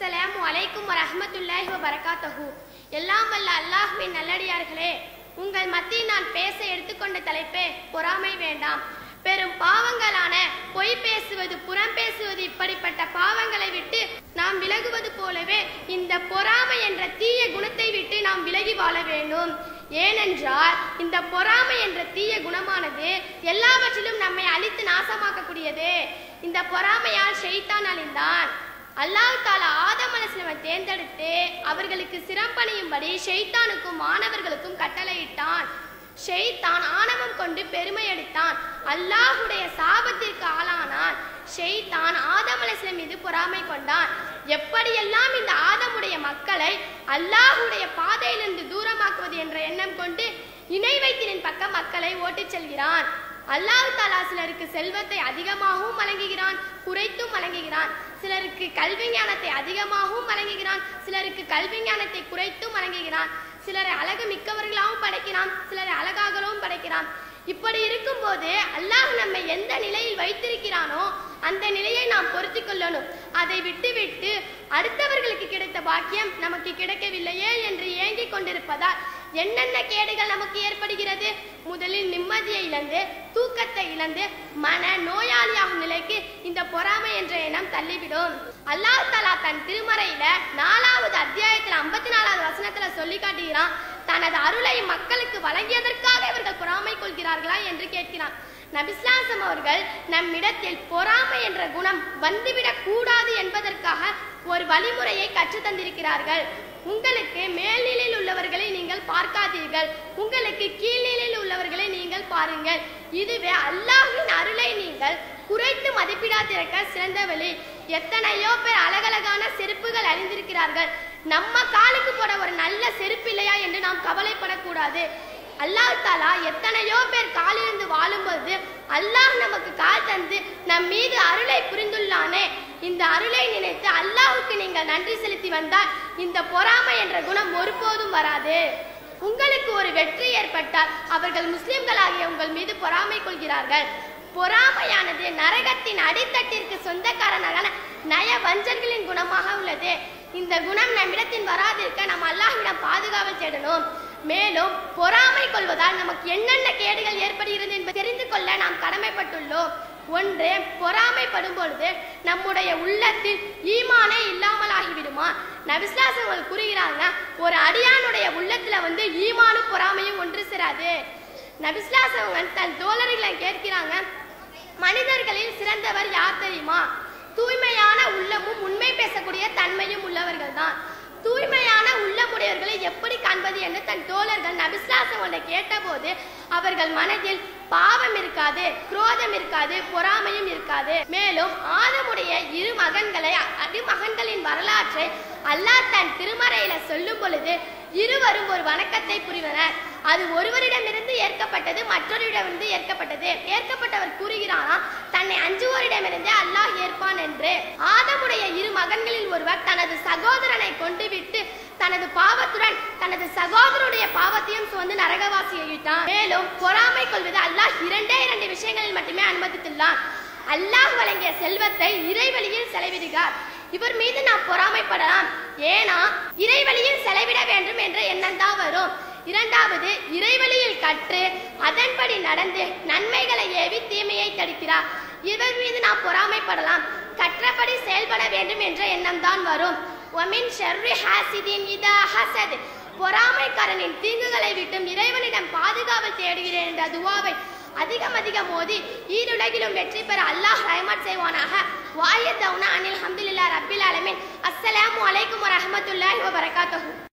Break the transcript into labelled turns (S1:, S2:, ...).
S1: அஸ்ஸலாமு அலைக்கும் வரஹ்மத்துல்லாஹி வபரகாத்தஹு எல்லாம் வல்ல அல்லாஹ்வின் நல்லடியார்களே உங்கள் மத்தியில் நான் பேச எடுத்துக்கொண்ட தலைப்பே பொறாமை வேண்டாம் பெரும் பாவங்களான பொய் பேசுவது புறம் பேசுவது இப்படிப்பட்ட பாவங்களை விட்டு நாம் விலகுவது போலவே இந்த பொறாமை என்ற தீய குணத்தை விட்டு நாம் விலகி வாழ வேண்டும் ஏனென்றால் இந்த பொறாமை என்ற தீய குணமானது எல்லாவற்றிலும் நம்மை அழித்து நாசமாக்கக்கூடியது இந்த பொறாமையால் ஷெய்தான் அழிந்தான் அல்லாஹ் தாலா ஆதம் அலைஹிஸ்ஸலாமை தேர்ந்தெடுத்து அவர்களுக்கு சிரம்பணியும்படி ஷெய்தானுக்கும் மாணவர்களுக்கும் கட்டளையிட்டான் ஷெய்தான் ஆணவம் கொண்டு பெருமை அடித்தான் அல்லாஹுடைய சாபத்திற்கு ஆளானான் ஷெய்தான் ஆதம் அலைஹிஸ்ஸலாம் மீது பொறாமை கொண்டான் எப்படியெல்லாம் இந்த ஆதமுடைய மக்களை அல்லாஹுடைய பாதையிலிருந்து தூரமாக்குவது என்ற எண்ணம் கொண்டு இணை வைத்திரின் பக்கம் மக்களை ஓட்டிச் செல்கிறான் அல்லாஹ் தாலா சிலருக்கு செல்வத்தை அதிகமாகவும் வழங்குகிறான் குறைத்தும் வழங்குகிறான் சிலருக்கு கல்வி ஞானத்தை அதிகமாகவும் வழங்குகிறான் சிலருக்கு கல்வி ஞானத்தை குறைத்தும் வழங்குகிறான் சிலரை அழகு மிக்கவர்களாகவும் படைக்கிறான் சிலரை அழகாகவும் படைக்கிறான் இப்படி இருக்கும்போது அல்லாஹ் நம்மை எந்த நிலையில் வைத்திருக்கிறானோ அந்த நிலையை நாம் பொருத்தி கொள்ளணும் அதை விட்டுவிட்டு அடுத்தவர்களுக்கு கிடைத்த பாக்கியம் நமக்கு கிடைக்கவில்லையே என்று ஏங்கிக் கொண்டிருப்பதால் என்னென்ன கேடுகள் நமக்கு ஏற்படுகிறது முதலில் நிம்மதியை இழந்து தூக்கத்தை இழந்து மன நோயாளியாகும் நிலைக்கு இந்த பொறாமை என்ற எண்ணம் தள்ளிவிடும் அல்லாஹ் தலா தன் திருமறையில நாலாவது அத்தியாயத்துல ஐம்பத்தி நாலாவது வசனத்துல சொல்லி காட்டுகிறான் தனது அருளை மக்களுக்கு வழங்கியதற்காக இவர்கள் பொறாமை கொள்கிறார்களா என்று கேட்கிறான் நபிஸ்லாசம் அவர்கள் நம்மிடத்தில் பொறாமை என்ற குணம் வந்துவிடக் கூடாது என்பதற்காக ஒரு வழிமுறையை கற்றுத் தந்திருக்கிறார்கள் உங்களுக்கு மேல்நிலையில் உள்ளவர்களை நீங்கள் பார்க்காதீர்கள் உங்களுக்கு கீழ்நிலையில் உள்ளவர்களை நீங்கள் பாருங்கள் இதுவே அல்லாஹ்வின் அருளை நீங்கள் குறைத்து மதிப்பிடாதிருக்க சிறந்த வழி எத்தனையோ பேர் அழகழகான செருப்புகள் அணிந்திருக்கிறார்கள் நம்ம காலுக்கு போட ஒரு நல்ல செருப்பு இல்லையா என்று நாம் கவலைப்படக்கூடாது அல்லாஹ் தாலா எத்தனையோ பேர் காலிருந்து வாழும்போது அல்லாஹ் நமக்கு கால் தந்து நம் மீது அருளை புரிந்துள்ளானே இந்த அருளை நினைத்து அல்லாஹ்வுக்கு நீங்கள் நன்றி செலுத்தி வந்தால் இந்த பொறாமை என்ற குணம் ஒருபோதும் வராது உங்களுக்கு ஒரு வெற்றி ஏற்பட்டால் அவர்கள் முஸ்லிம்களாகிய உங்கள் மீது பொறாமை கொள்கிறார்கள் பொறாமையானது நரகத்தின் அடித்தட்டிற்கு சொந்தக்காரனான நய வஞ்சர்களின் குணமாக உள்ளது இந்த குணம் நம்மிடத்தின் வராதிருக்க நாம் அல்லாஹ்விடம் பாதுகாவல் தேடணும் மேலும் பொறாமை கொள்வதால் நமக்கு என்னென்ன கேடுகள் ஏற்படுகிறது என்பதை தெரிந்து கொள்ள நாம் கடமைப்பட்டுள்ளோம் ஒன்று பொறாமைப்படும் பொழுது நம்முடைய உள்ளத்தில் ஈமானே இல்லாமல் ஆகிவிடுமா நபிஸ்லாசங்கள் கூறுகிறாங்க ஒரு அடியானுடைய உள்ளத்துல வந்து ஈமானும் பொறாமையும் ஒன்று சேராது நபிஸ்லாசவங்க தன் தோழர்களை கேட்கிறாங்க மனிதர்களில் சிறந்தவர் யார் தெரியுமா தூய்மையான உள்ளமும் உண்மை பேசக்கூடிய தன்மையும் உள்ளவர்கள் தான் தூய்மையான உள்ளமுடையவர்களை எப்படி காண்பது என்று தன் தோழர்கள் நபிஸ்லாசங்களை கேட்டபோது அவர்கள் மனதில் பாவம் இருக்காது குரோதம் இருக்காது பொறாமையும் இருக்காது மேலும் ஆதமுடைய இரு மகன்களை அடிமகன்களின் வரலாற்றை அல்லாஹ் தன் திருமறையில சொல்லும் பொழுது இருவரும் ஒரு வணக்கத்தை புரிவனர் அது ஒருவரிடமிருந்து ஏற்கப்பட்டது மற்றொருவரிடமிருந்து ஏற்கப்பட்டது ஏற்கப்பட்டவர் கூறுகிறானா தன்னை அஞ்சுவோரிடமிருந்து அல்லாஹ் ஏற்பான் என்று ஆதமுடைய இரு மகன்களில் ஒருவர் தனது சகோதரனை கொண்டு விட்டு தனது பாவத்துடன் தனது சகோதரனுடைய பாவத்தையும் சுமந்து நரகவாசியாகிட்டான் மேலும் பொறாமை கொள்வது அல்லாஹ் இரண்டே இரண்டு விஷயங்களில் மட்டுமே அனுமதித்துள்ளான் அல்லாஹ் வழங்கிய செல்வத்தை இறைவழியில் செலவிடுகிறார் இவர் மீது நாம் பொறாமைப்படலாம் ஏனா இறைவழியில் செலவிட வேண்டும் என்ற எண்ணம் தான் வரும் இரண்டாவது இறைவழியில் கற்று அதன்படி நடந்து நன்மைகளை ஏவி தீமையை தடுக்கிறார் இவர் மீது நாம் பொறாமைப்படலாம் கற்றபடி செயல்பட வேண்டும் என்ற எண்ணம் தான் வரும் ஒமின் ஷர்ரி ஹாசிதின் இதா ஹசத் பொறாமைக்காரனின் தீங்குகளை விட்டும் இறைவனிடம் பாதுகாவல் தேடுகிறேன் என்ற துவாவை அதிகம் அதிகம் மோதி ஈருலகிலும் வெற்றி பெற அல்லாஹ் ரஹ்மத் செய்வானாக வாயத்தவுனா அனில் ஹம்துலில்லா ரப்பில் அலமின் அஸ்ஸலாமு அலைக்கும் வரஹ்மத்துல்லாஹி வபரகாத்துஹு